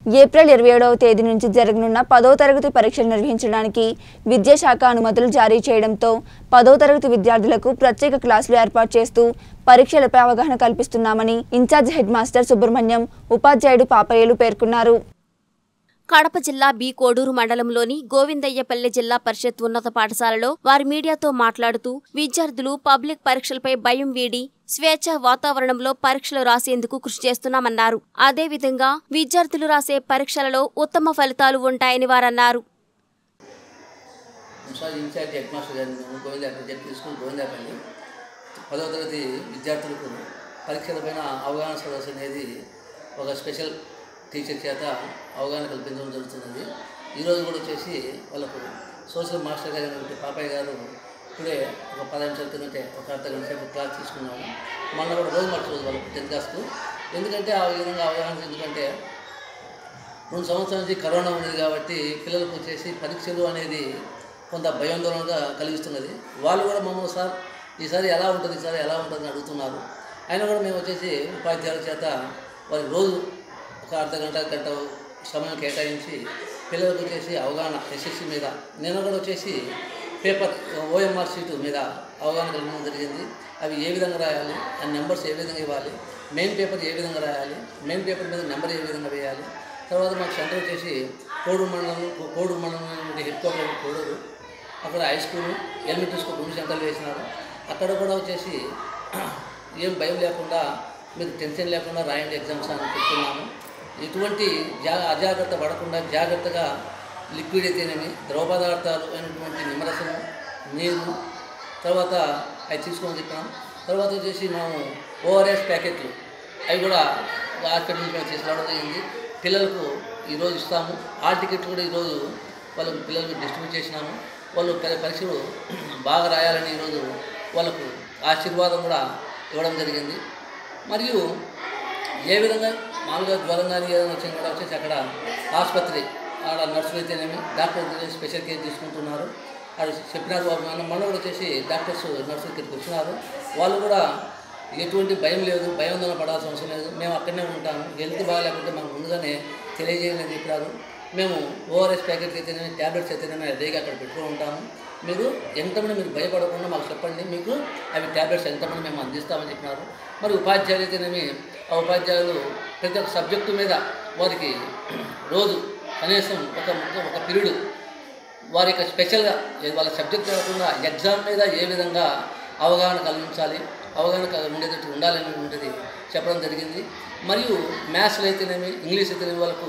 April ఇరవై ఏడవ తేదీ నుంచి జరగనున్న పదో తరగతి పరీక్షలు నిర్వహించడానికి విద్యాశాఖ అనుమతులు జారీ చేయడంతో పదో తరగతి విద్యార్థులకు ప్రత్యేక క్లాసులు ఏర్పాటు చేస్తూ పరీక్షలపై అవగాహన కల్పిస్తున్నామని ఇన్ఛార్జ్ హెడ్ మాస్టర్ సుబ్రహ్మణ్యం ఉపాధ్యాయుడు పాపయ్యలు పేర్కొన్నారు కడప జిల్లా బి కోడూరు మండలంలోని గోవిందయ్యపల్లె జిల్లా పరిషత్ ఉన్నత పాఠశాలలో వారి మీడియాతో మాట్లాడుతూ విద్యార్థులు పబ్లిక్ పరీక్షలపై భయం వీడి స్వేచ్ఛ వాతావరణంలో పరీక్షలు రాసేందుకు కృషి చేస్తున్నామన్నారు అదేవిధంగా విద్యార్థులు రాసే పరీక్షలలో ఉత్తమ ఫలితాలు ఉంటాయని వారన్నారు మున్సిపల్ ఇన్ఛార్జ్ హెడ్ మాస్టర్ గారిని మేము గోవిందాపల్లి జడ్పీ స్కూల్ గోవిందాపల్లి పదవ తరగతి విద్యార్థులకు పరీక్షలపైన అవగాహన సదస్సు అనేది ఒక స్పెషల్ టీచర్ చేత అవగాహన కల్పించడం జరుగుతున్నది ఈరోజు కూడా వచ్చేసి వాళ్ళకు సోషల్ మాస్టర్ గారు అయినటువంటి పాపయ్య గారు ఇప్పుడే ఒక పది నిమిషాల కిందటే ఒక అర్ధ గంట సేపు క్లాస్ తీసుకున్నాము మొన్న కూడా రోజు మార్చుకోదు వాళ్ళకు టెన్త్ క్లాస్కు ఎందుకంటే ఆ విధంగా అవగాహన ఎందుకంటే రెండు సంవత్సరాల నుంచి కరోనా ఉన్నది కాబట్టి పిల్లలకు వచ్చేసి పరీక్షలు అనేది కొంత భయాందోళనగా కలిగిస్తున్నది వాళ్ళు కూడా మమ్మల్ని సార్ ఈసారి ఎలా ఉంటుంది సార్ ఎలా ఉంటుంది అని అడుగుతున్నారు అయినా కూడా మేము వచ్చేసి ఉపాధ్యాయుల చేత వారికి రోజు ఒక అర్ధ గంట గంట సమయం కేటాయించి పిల్లలకు వచ్చేసి అవగాహన ఎస్ఎస్సి మీద నేను కూడా వచ్చేసి పేపర్ ఓఎంఆర్ షీటు మీద అవగాహన కలగడం జరిగింది అవి ఏ విధంగా రాయాలి ఆ నెంబర్స్ ఏ విధంగా ఇవ్వాలి మెయిన్ పేపర్ ఏ విధంగా రాయాలి మెయిన్ పేపర్ మీద నెంబర్ ఏ విధంగా వేయాలి తర్వాత మాకు సెంటర్ వచ్చేసి కోడూరు మండలం కోడూరు మండలం నుండి హెడ్ క్వార్టర్ కోడూరు అక్కడ హై స్కూల్ ఎలిమెంటరీ స్కూల్ రెండు సెంటర్లు వేసినారు అక్కడ కూడా వచ్చేసి ఏం భయం లేకుండా మీరు టెన్షన్ లేకుండా రాయండి ఎగ్జామ్స్ అని చెప్తున్నాము ఎటువంటి జా అజాగ్రత్త పడకుండా జాగ్రత్తగా లిక్విడ్ అయితేనేమి ద్రవ పదార్థాలు అయినటువంటి నిమ్మరసము నీరు తర్వాత అవి తీసుకోమని చెప్పినాం తర్వాత వచ్చేసి మేము ఓఆర్ఎస్ ప్యాకెట్లు అవి కూడా హాస్పిటల్ నుంచి మేము తీసుకురావడం జరిగింది పిల్లలకు ఈరోజు ఇస్తాము ఆ టికెట్లు కూడా ఈరోజు వాళ్ళకు పిల్లలకు డిస్ట్రిబ్యూట్ చేసినాము వాళ్ళు పరి- పరీక్షలు బాగా రాయాలని ఈరోజు వాళ్ళకు ఆశీర్వాదం కూడా ఇవ్వడం జరిగింది మరియు ఏ విధంగా మామూలుగా జ్వరం కానీ ఏదైనా వచ్చినా కూడా వచ్చేసి అక్కడ ఆసుపత్రి ఆడ నర్సులు అయితేనేమి డాక్టర్ అయితే స్పెషల్ కేర్ తీసుకుంటున్నారు అది చెప్పినారు వాళ్ళు మన మన కూడా వచ్చేసి డాక్టర్స్ నర్సులు ఇక్కడికి వచ్చినారు వాళ్ళు కూడా ఎటువంటి భయం లేదు భయం పడాల్సిన అవసరం లేదు మేము అక్కడనే ఉంటాము హెల్త్ బాగాలేకుంటే మాకు ముందుగానే తెలియజేయని చెప్పారు మేము ఓఆర్ఎస్ ప్యాకెట్ అయితేనే ట్యాబ్లెట్స్ అయితేనే రెడీగా అక్కడ పెట్టుకుని ఉంటాము మీరు ఎంతమంది మీరు భయపడకుండా మాకు చెప్పండి మీకు అవి ట్యాబ్లెట్స్ ఎంతమంది మేము అందిస్తామని చెప్పినారు మరి ఉపాధ్యాయులు అయితేనేమి ఆ ఉపాధ్యాయులు ప్రతి ఒక్క సబ్జెక్టు మీద వారికి రోజు కనీసం ఒక ఒక- ఒక పీరియడ్ వారి యొక్క స్పెషల్గా ఏ- వాళ్ళ సబ్జెక్ట్ కాకుండా ఎగ్జామ్ మీద ఏ విధంగా అవగాహన కలిగించాలి అవగాహన కల- ఉండేటట్టు ఉండాలనేటువంటిది చెప్పడం జరిగింది మరియు మ్యాథ్స్లో అయితేనేమి ఇంగ్లీష్ అయితేనేమి వాళ్ళకు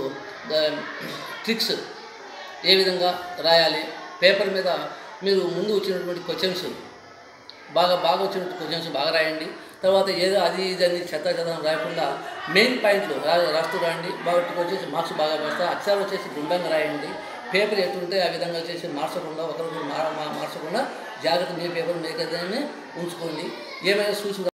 ట్రిక్స్ ఏ విధంగా రాయాలి పేపర్ మీద మీరు ముందు వచ్చినటువంటి క్వశ్చన్స్ బాగా బాగా వచ్చిన క్వశ్చన్స్ బాగా రాయండి తర్వాత ఏదో అది ఇది అని చెత్త చెత్త రాయకుండా మెయిన్ పాయింట్లు రా రాస్తూ రాయండి వాటికి వచ్చేసి మార్క్స్ బాగా వేస్తా అక్షరాలు వచ్చేసి గుండంగా రాయండి పేపర్ ఎట్లుంటే ఆ విధంగా వచ్చేసి మార్చకుండా ఒకరికి మార్చకుండా జాగ్రత్త మీ పేపర్ మీకైతే ఉంచుకోండి ఏమైనా చూసి